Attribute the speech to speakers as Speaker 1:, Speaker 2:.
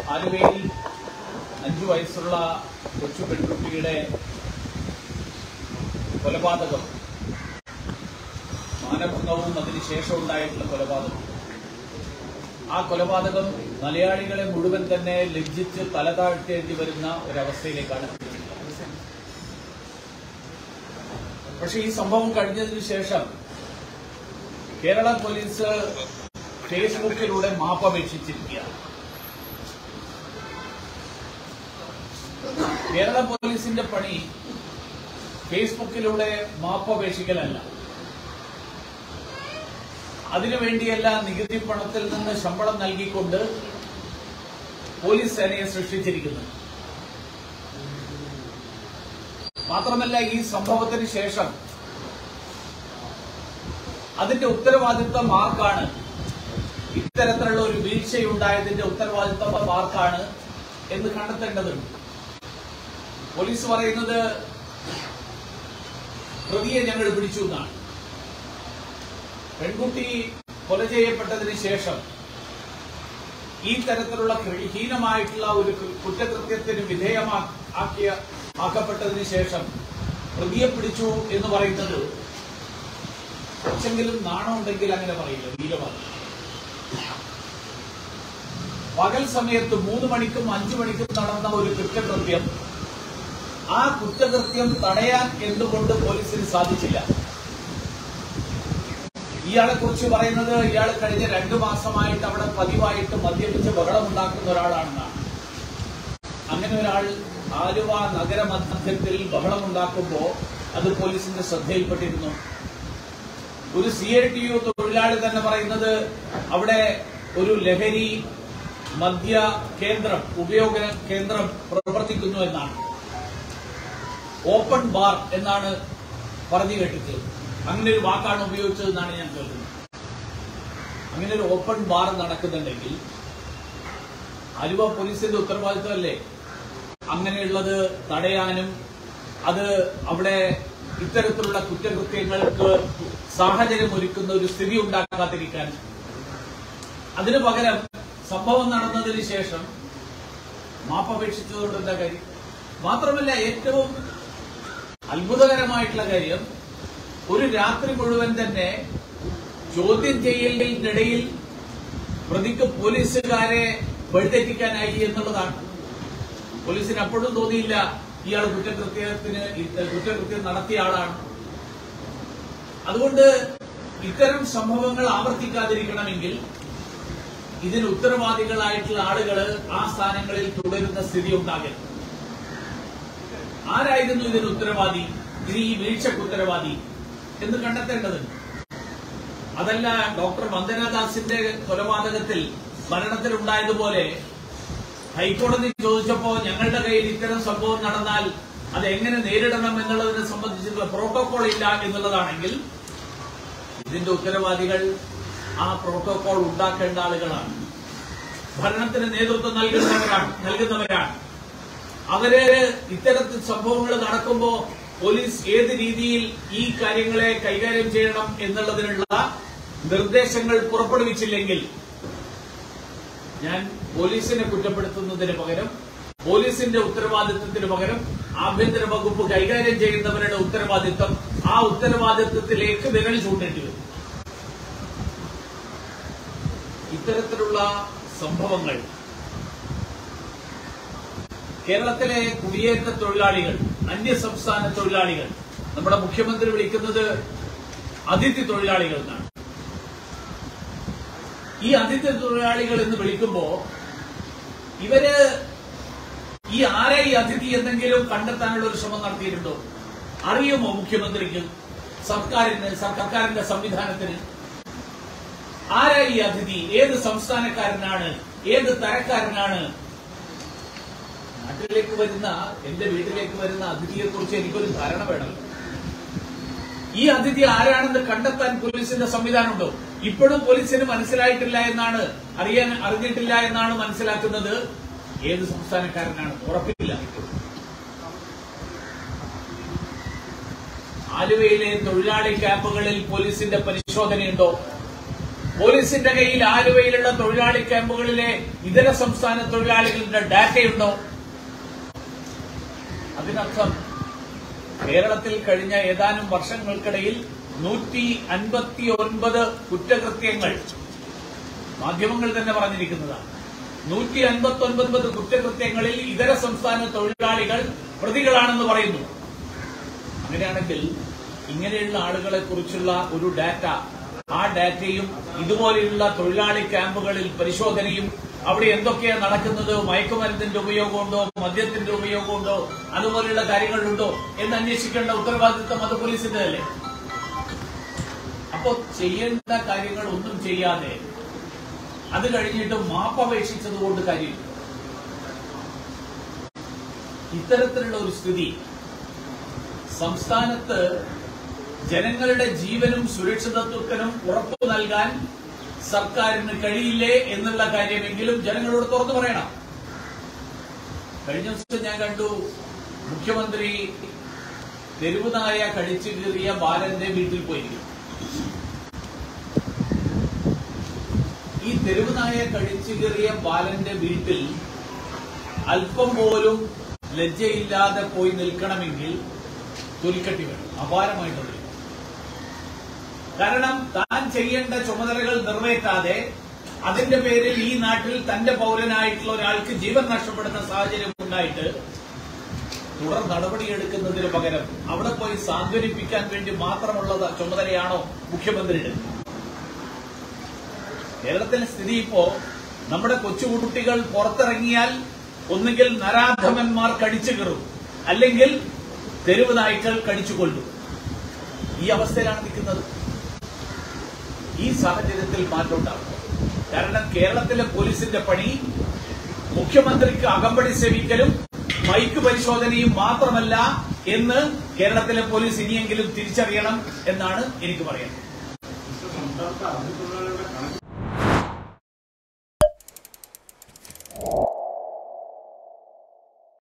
Speaker 1: ആലുവയിൽ അഞ്ചു വയസ്സുള്ള കൊച്ചു പെൺകുട്ടിയുടെ കൊലപാതകം മാനഭംഗവും അതിനുശേഷം ഉണ്ടായിട്ടുള്ള കൊലപാതകം ആ കൊലപാതകം മലയാളികളെ മുഴുവൻ തന്നെ ലജ്ജിച്ച് തല താഴ്ത്തേണ്ടി വരുന്ന ഒരവസ്ഥയിലേക്കാണ് എത്തിയിട്ടുള്ളത്. പക്ഷെ ഈ സംഭവം കഴിഞ്ഞതിന് ശേഷം കേരള പോലീസ് ഫേസ്ബുക്കിലൂടെ മാപ്പപേക്ഷിച്ചിരിക്കുകയാണ് കേരള പോലീസിന്റെ പണി ഫേസ്ബുക്കിലൂടെ മാപ്പപേക്ഷിക്കലല്ല അതിനുവേണ്ടിയല്ല നികുതി പണത്തിൽ നിന്ന് ശമ്പളം നൽകിക്കൊണ്ട് പോലീസ് സേനയെ സൃഷ്ടിച്ചിരിക്കുന്നത് മാത്രമല്ല ഈ സംഭവത്തിന് ശേഷം അതിന്റെ ഉത്തരവാദിത്വം ആർക്കാണ് ഇത്തരത്തിലുള്ള ഒരു വീഴ്ചയുണ്ടായതിന്റെ ഉത്തരവാദിത്വം ആർക്കാണ് എന്ന് കണ്ടെത്തേണ്ടതുണ്ട് പോലീസ് പറയുന്നത് പ്രതിയെ ഞങ്ങൾ പിടിച്ചു എന്നാണ് പെൺകുട്ടി കൊല ചെയ്യപ്പെട്ടതിന് ശേഷം ഈ തരത്തിലുള്ള കൃ- ഹീനമായിട്ടുള്ള ഒരു കൃ- കുറ്റകൃത്യത്തിന് വിധേയമാക്കിയ ആക്കപ്പെട്ടതിന് ശേഷം പ്രതിയെ പിടിച്ചു എന്ന് പറയുന്നത് കുറച്ചെങ്കിലും നാണമുണ്ടെങ്കിൽ അങ്ങനെ പറയില്ല വീരമാണ് പകൽ സമയത്ത് മൂന്ന് മണിക്കും അഞ്ചു മണിക്കും നടന്ന ഒരു കുറ്റകൃത്യം ആ കുറ്റകൃത്യം തടയാൻ എന്തുകൊണ്ട് പോലീസിന് സാധിച്ചില്ല ഇയാളെ കുറിച്ച് പറയുന്നത് ഇയാൾ കഴിഞ്ഞ രണ്ടു മാസമായിട്ട് അവിടെ പതിവായിട്ട് മദ്യപിച്ച് ബഹളമുണ്ടാക്കുന്ന ഒരാളാണെന്നാണ് അങ്ങനെ ഒരാൾ ആലുവ നഗരമധ്യത്തിൽ ബഹളമുണ്ടാക്കുമ്പോൾ അത് പോലീസിന്റെ ശ്രദ്ധയിൽപ്പെട്ടിരുന്നു ഒരു സി ഐ ടി യു തൊഴിലാളി തന്നെ പറയുന്നത് അവിടെ ഒരു ലഹരി മദ്യ കേന്ദ്രം ഉപയോഗ കേന്ദ്രം പ്രവർത്തിക്കുന്നു എന്നാണ് ഓപ്പൺ ബാർ എന്നാണ് പറഞ്ഞു കേട്ടിട്ടുള്ളത് അങ്ങനെ ഒരു വാക്കാണ് ഉപയോഗിച്ചതെന്നാണ് ഞാൻ കേൾക്കുന്നത് അങ്ങനെ ഒരു ഓപ്പൺ ബാർ നടക്കുന്നുണ്ടെങ്കിൽ ആലുവ പോലീസിന്റെ ഉത്തരവാദിത്വമല്ലേ അങ്ങനെയുള്ളത് തടയാനും അത് അവിടെ ഇത്തരത്തിലുള്ള കുറ്റകൃത്യങ്ങൾക്ക് സാഹചര്യം ഒരുക്കുന്ന ഒരു സ്ഥിതി ഉണ്ടാക്കാതിരിക്കാനും അതിനു പകരം സംഭവം നടന്നതിന് ശേഷം മാപ്പപേക്ഷിച്ചതുകൊണ്ട് എന്താ കാര്യം മാത്രമല്ല ഏറ്റവും അത്ഭുതകരമായിട്ടുള്ള കാര്യം ഒരു രാത്രി മുഴുവൻ തന്നെ ചോദ്യം ചെയ്യലിനിടയിൽ പ്രതിക്ക് പോലീസുകാരെ വഴിതെറ്റിക്കാനായി എന്നുള്ളതാണ് പോലീസിന് അപ്പോഴും തോന്നിയില്ല ഇയാൾ കുറ്റകൃത്യത്തിന് കുറ്റകൃത്യം നടത്തിയ ആളാണ് അതുകൊണ്ട് ഇത്തരം സംഭവങ്ങൾ ആവർത്തിക്കാതിരിക്കണമെങ്കിൽ ഇതിന് ഉത്തരവാദികളായിട്ടുള്ള ആളുകൾ ആ സ്ഥാനങ്ങളിൽ തുടരുന്ന സ്ഥിതി ഉണ്ടാകരുത് ആരായിരുന്നു ഇതിന് ഉത്തരവാദി ഇത് ഈ വീഴ്ചക്ക് ഉത്തരവാദി എന്ന് കണ്ടെത്തേണ്ടതുണ്ട് അതല്ല ഡോക്ടർ വന്ദനാദാസിന്റെ കൊലപാതകത്തിൽ മരണത്തിലുണ്ടായതുപോലെ ഹൈക്കോടതി ചോദിച്ചപ്പോ ഞങ്ങളുടെ കയ്യിൽ ഇത്തരം സംഭവം നടന്നാൽ അത് എങ്ങനെ നേരിടണം എന്നുള്ളതിനെ സംബന്ധിച്ചുള്ള പ്രോട്ടോകോൾ ഇല്ല എന്നുള്ളതാണെങ്കിൽ ഇതിന്റെ ഉത്തരവാദികൾ ആ പ്രോട്ടോകോൾ ഉണ്ടാക്കേണ്ട ആളുകളാണ് ഭരണത്തിന് നേതൃത്വം നൽകുന്നവരാണ് നൽകുന്നവരാണ് അവര് ഇത്തരത്തിൽ സംഭവങ്ങൾ നടക്കുമ്പോൾ പോലീസ് ഏത് രീതിയിൽ ഈ കാര്യങ്ങളെ കൈകാര്യം ചെയ്യണം എന്നുള്ളതിനുള്ള നിർദ്ദേശങ്ങൾ പുറപ്പെടുവിച്ചില്ലെങ്കിൽ ഞാൻ പോലീസിനെ കുറ്റപ്പെടുത്തുന്നതിന് പകരം പോലീസിന്റെ ഉത്തരവാദിത്വത്തിന് പകരം ആഭ്യന്തര വകുപ്പ് കൈകാര്യം ചെയ്യുന്നവരുടെ ഉത്തരവാദിത്വം ആ ഉത്തരവാദിത്വത്തിലേക്ക് വിരൽ ചൂണ്ടേണ്ടി വരും ഇത്തരത്തിലുള്ള സംഭവങ്ങൾ കേരളത്തിലെ കുടിയേറ്റ തൊഴിലാളികൾ അന്യസംസ്ഥാന തൊഴിലാളികൾ നമ്മുടെ മുഖ്യമന്ത്രി വിളിക്കുന്നത് അതിഥി തൊഴിലാളികൾ എന്നാണ് ഈ അതിഥി തൊഴിലാളികൾ എന്ന് വിളിക്കുമ്പോ ഇവര് ഈ ആരെ ഈ അതിഥി എന്തെങ്കിലും കണ്ടെത്താനുള്ള ഒരു ശ്രമം നടത്തിയിട്ടുണ്ടോ അറിയുമോ മുഖ്യമന്ത്രിക്ക് സർക്കാരിന് സർക്കാരിന്റെ സംവിധാനത്തിന് ആരാ ഈ അതിഥി ഏത് സംസ്ഥാനക്കാരനാണ് ഏത് തരക്കാരനാണ് നാട്ടിലേക്ക് വരുന്ന എന്റെ വീട്ടിലേക്ക് വരുന്ന അതിഥിയെ കുറിച്ച് എനിക്കൊരു ധാരണ വേണം ഈ അതിഥി ആരാണെന്ന് കണ്ടെത്താൻ പോലീസിന്റെ സംവിധാനമുണ്ടോ ഇപ്പോഴും പോലീസിന് മനസ്സിലായിട്ടില്ല എന്നാണ് അറിയാൻ അറിഞ്ഞിട്ടില്ല എന്നാണ് മനസ്സിലാക്കുന്നത് ഏത് സംസ്ഥാനക്കാരനാണ് ഉറപ്പില്ല ആലുവയിലെ തൊഴിലാളി ക്യാമ്പുകളിൽ പോലീസിന്റെ പരിശോധനയുണ്ടോ പോലീസിന്റെ കയ്യിൽ ആലുവയിലുള്ള തൊഴിലാളി ക്യാമ്പുകളിലെ ഇതര സംസ്ഥാന തൊഴിലാളികളുടെ ഡാറ്റയുണ്ടോ അതിനർത്ഥം കേരളത്തിൽ കഴിഞ്ഞ ഏതാനും വർഷങ്ങൾക്കിടയിൽ നൂറ്റി അൻപത്തി ഒൻപത് കുറ്റകൃത്യങ്ങൾ മാധ്യമങ്ങൾ തന്നെ പറഞ്ഞിരിക്കുന്നതാണ് നൂറ്റി അൻപത്തി ഒൻപത് കുറ്റകൃത്യങ്ങളിൽ ഇതര സംസ്ഥാന തൊഴിലാളികൾ പ്രതികളാണെന്ന് പറയുന്നു അങ്ങനെയാണെങ്കിൽ ഇങ്ങനെയുള്ള ആളുകളെ കുറിച്ചുള്ള ഒരു ഡാറ്റ ആ ഡാറ്റയും ഇതുപോലെയുള്ള തൊഴിലാളി ക്യാമ്പുകളിൽ പരിശോധനയും അവിടെ എന്തൊക്കെയാണ് നടക്കുന്നത് മയക്കുമരുന്നിന്റെ ഉപയോഗമുണ്ടോ മദ്യത്തിന്റെ ഉപയോഗമുണ്ടോ അതുപോലെയുള്ള കാര്യങ്ങളുണ്ടോ എന്ന് അന്വേഷിക്കേണ്ട ഉത്തരവാദിത്വം അത് പോലീസിന്റെ അല്ലേ അപ്പോ ചെയ്യേണ്ട കാര്യങ്ങൾ ഒന്നും ചെയ്യാതെ അത് കഴിഞ്ഞിട്ട് മാപ്പപേക്ഷിച്ചത് കൊണ്ട് കാര്യമില്ല ഇത്തരത്തിലുള്ള ഒരു സ്ഥിതി സംസ്ഥാനത്ത് ജനങ്ങളുടെ ജീവനും സുരക്ഷിതത്വത്തിനും ഉറപ്പു നൽകാൻ സർക്കാരിന് കഴിയില്ലേ എന്നുള്ള കാര്യമെങ്കിലും ജനങ്ങളോട് തുറന്നു പറയണം കഴിഞ്ഞ ദിവസം ഞാൻ കണ്ടു മുഖ്യമന്ത്രി തെരുവുനായ കടിച്ചു കീറിയ ബാലന്റെ വീട്ടിൽ പോയിരിക്കും ഈ തെരുവുനായ കടിച്ചു കീറിയ ബാലന്റെ വീട്ടിൽ അല്പം പോലും ലജ്ജയില്ലാതെ പോയി നിൽക്കണമെങ്കിൽ തൊലിക്കട്ടി വേണം അപാരമായിട്ടുള്ള കാരണം താൻ ചെയ്യേണ്ട ചുമതലകൾ നിറവേറ്റാതെ അതിന്റെ പേരിൽ ഈ നാട്ടിൽ തന്റെ പൗരനായിട്ടുള്ള ഒരാൾക്ക് ജീവൻ നഷ്ടപ്പെടുന്ന സാഹചര്യം ഉണ്ടായിട്ട് തുടർ നടപടിയെടുക്കുന്നതിന് പകരം അവിടെ പോയി സാന്ത്വനിപ്പിക്കാൻ വേണ്ടി മാത്രമുള്ള ചുമതലയാണോ മുഖ്യമന്ത്രിയുടെ കേരളത്തിലെ സ്ഥിതി ഇപ്പോ നമ്മുടെ കൊച്ചുകുട്ടികൾ പുറത്തിറങ്ങിയാൽ ഒന്നുകിൽ നരാധമന്മാർ കടിച്ചു കയറും അല്ലെങ്കിൽ തെരുവ് നായ്ക്കൾ കടിച്ചു കൊല്ലും ഈ അവസ്ഥയിലാണ് നിൽക്കുന്നത് ഈ സാഹചര്യത്തിൽ മാറ്റമുണ്ടാവും കാരണം കേരളത്തിലെ പോലീസിന്റെ പണി മുഖ്യമന്ത്രിക്ക് അകമ്പടി സേവിക്കലും മൈക്ക് പരിശോധനയും മാത്രമല്ല എന്ന് കേരളത്തിലെ പോലീസ് ഇനിയെങ്കിലും തിരിച്ചറിയണം എന്നാണ് എനിക്ക് പറയാൻ
Speaker 2: സംസ്ഥാനത്ത് അതിഥിത്തൊഴിലാളികളെ